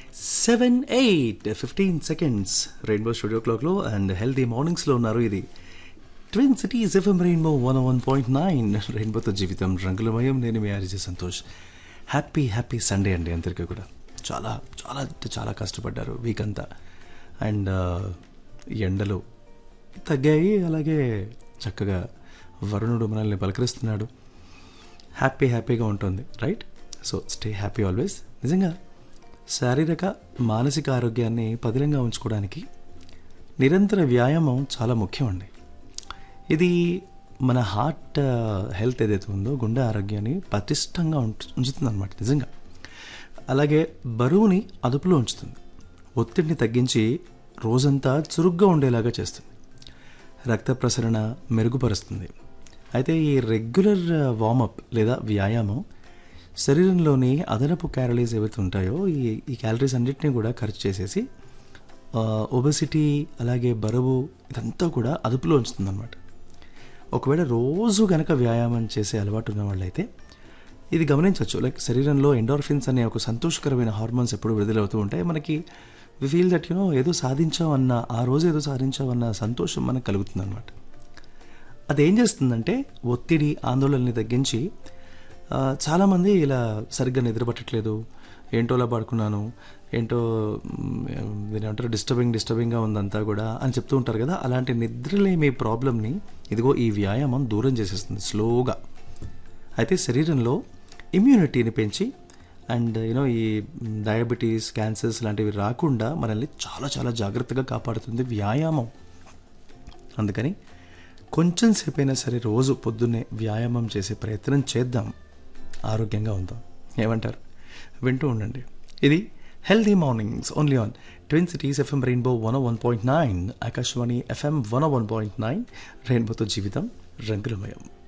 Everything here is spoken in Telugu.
seven eight fifteen seconds rainbow studio క్లాక్లో అండ్ హెల్తీ మార్నింగ్స్లో ఉన్నారు ఇది twin cities FM rainbow one one point nine రెయిన్బోతో జీవితం రంగులమయం నేను మీ RJ Santosh happy happy Sunday అండి అందరికీ కూడా చాలా చాలా అంటే చాలా కష్టపడ్డారు వీక్ అంతా అండ్ ఎండలు తగ్గాయి అలాగే చక్కగా వరుణుడు మనల్ని పలకరిస్తున్నాడు హ్యాపీ హ్యాపీగా ఉంటుంది right so stay happy always నిజంగా శారీరక మానసిక ఆరోగ్యాన్ని పదిలంగా ఉంచుకోవడానికి నిరంతర వ్యాయామం చాలా ముఖ్యం అండి ఇది మన హార్ట్ హెల్త్ ఏదైతే ఉందో గుండె ఆరోగ్యాన్ని పటిష్టంగా ఉంచుతుంది అనమాట నిజంగా అలాగే బరువుని అదుపులో ఉంచుతుంది ఒత్తిడిని తగ్గించి రోజంతా చురుగ్గా ఉండేలాగా చేస్తుంది రక్త ప్రసరణ మెరుగుపరుస్తుంది అయితే ఈ రెగ్యులర్ వార్మప్ లేదా వ్యాయామం శరీరంలోని అదనపు క్యాలరీస్ ఏవైతే ఉంటాయో ఈ ఈ క్యాలరీస్ అన్నిటినీ కూడా ఖర్చు చేసేసి ఒబెసిటీ అలాగే బరువు ఇదంతా కూడా అదుపులో ఉంచుతుంది అనమాట ఒకవేళ రోజు కనుక వ్యాయామం చేసే అలవాటు ఉన్న వాళ్ళైతే ఇది గమనించవచ్చు లైక్ శరీరంలో ఎండోర్ఫిన్స్ అనే ఒక సంతోషకరమైన హార్మోన్స్ ఎప్పుడు విడుదలవుతూ ఉంటాయి మనకి వి ఫీల్ దట్ యునో ఏదో సాధించామన్న ఆ రోజు ఏదో సాధించామన్న సంతోషం మనకు కలుగుతుంది అనమాట అదేం చేస్తుందంటే ఒత్తిడి ఆందోళనని తగ్గించి చాలామంది ఇలా సరిగ్గా నిద్రపట్టట్లేదు ఏంటోలా పడుకున్నాను ఏంటో దీని అంటారు డిస్టర్బింగ్ డిస్టర్బింగ్గా ఉందంతా కూడా అని చెప్తూ ఉంటారు కదా అలాంటి నిద్రలేమి ప్రాబ్లమ్ని ఇదిగో ఈ వ్యాయామం దూరం చేసేస్తుంది స్లోగా అయితే శరీరంలో ఇమ్యూనిటీని పెంచి అండ్ యూనో ఈ డయాబెటీస్ క్యాన్సర్స్ లాంటివి రాకుండా మనల్ని చాలా చాలా జాగ్రత్తగా కాపాడుతుంది వ్యాయామం అందుకని కొంచెం సేపైనా సరే రోజు పొద్దున్నే వ్యాయామం చేసే ప్రయత్నం చేద్దాం ఆరోగ్యంగా ఉందాం ఏమంటారు వింటూ ఉండండి ఇది healthy mornings only on twin cities FM rainbow one one point nine Akashvani FM one one point nine రెయిన్బోతో జీవితం రంగులమయం